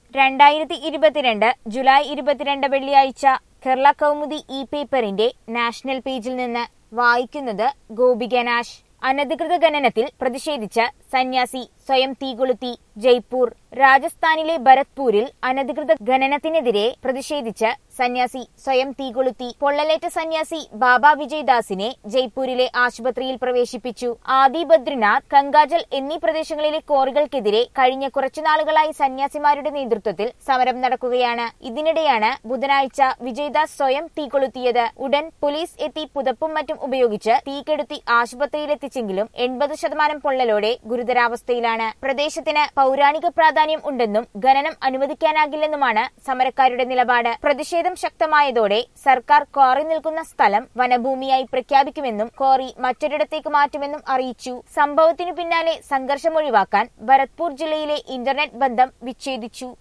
രണ്ടായിരത്തി ഇരുപത്തിരണ്ട് ജൂലൈ ഇരുപത്തിരണ്ട് വെള്ളിയാഴ്ച കേരള കൗമുദി ഇ പേപ്പറിന്റെ നാഷണൽ പേജിൽ നിന്ന് വായിക്കുന്നത് ഗോപിക നാഷ് അനധികൃത ഖനനത്തിൽ പ്രതിഷേധിച്ച് സന്യാസി സ്വയം തീകൊളുത്തി ജയ്പൂർ രാജസ്ഥാനിലെ ഭരത്പൂരിൽ അനധികൃത ഖനനത്തിനെതിരെ പ്രതിഷേധിച്ച് സന്യാസി സ്വയം തീകൊളുത്തി പൊള്ളലേറ്റ സന്യാസി ബാബ വിജയ്ദാസിനെ ജയ്പൂരിലെ ആശുപത്രിയിൽ പ്രവേശിപ്പിച്ചു ആദി ബദ്രിനാഥ് കങ്കാജൽ എന്നീ പ്രദേശങ്ങളിലെ കോറികൾക്കെതിരെ കഴിഞ്ഞ കുറച്ചു നാളുകളായി സന്യാസിമാരുടെ നേതൃത്വത്തിൽ സമരം നടക്കുകയാണ് ഇതിനിടെയാണ് ബുധനാഴ്ച വിജയ്ദാസ് സ്വയം തീകൊളുത്തിയത് ഉടൻ പോലീസ് എത്തി പുതപ്പും മറ്റും ഉപയോഗിച്ച് തീകെടുത്തി ആശുപത്രിയിലെത്തിച്ചെങ്കിലും എൺപത് ശതമാനം പൊള്ളലോടെ ഗുരുതരാവസ്ഥയിലാണ് പ്രദേശത്തിന് പൗരാണിക പ്രാധാന്യം ഉണ്ടെന്നും ഖനനം അനുവദിക്കാനാകില്ലെന്നുമാണ് സമരക്കാരുടെ നിലപാട് പ്രതിഷേധം ശക്തമായതോടെ സർക്കാർ ക്വാറി നിൽക്കുന്ന സ്ഥലം വനഭൂമിയായി പ്രഖ്യാപിക്കുമെന്നും ക്വാറി മറ്റൊരിടത്തേക്ക് മാറ്റുമെന്നും അറിയിച്ചു സംഭവത്തിനു പിന്നാലെ സംഘർഷം ഒഴിവാക്കാൻ ഭരത്പൂർ ജില്ലയിലെ ഇന്റർനെറ്റ് ബന്ധം വിച്ഛേദിച്ചു